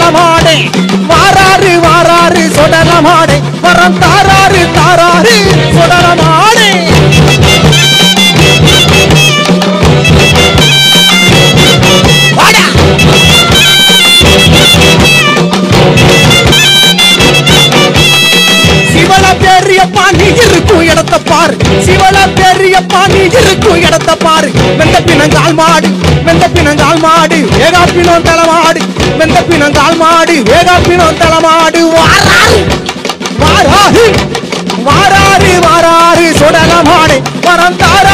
சொடலமாடே வாராரு வாராரு சொடலமாடே வரம் தாராரு தாராரு சொடலமாடே வாடா சிவல பெரியப்பா நீ இருக்கும் இடத்த பாரு சிவல பெரியப்பா நீ இருக்கும் இடத்த பாரு வெந்த பிணங்கால் மாடு வெந்த பிணங்கால் மாடு வேகா பிணம் தலைமாடு வெந்த பிணங்கால் மாடு வேகா பிணம் தலைமாடு வாராரு வாராரு வாராரு வாராரு சொடல மாடு வரம் தார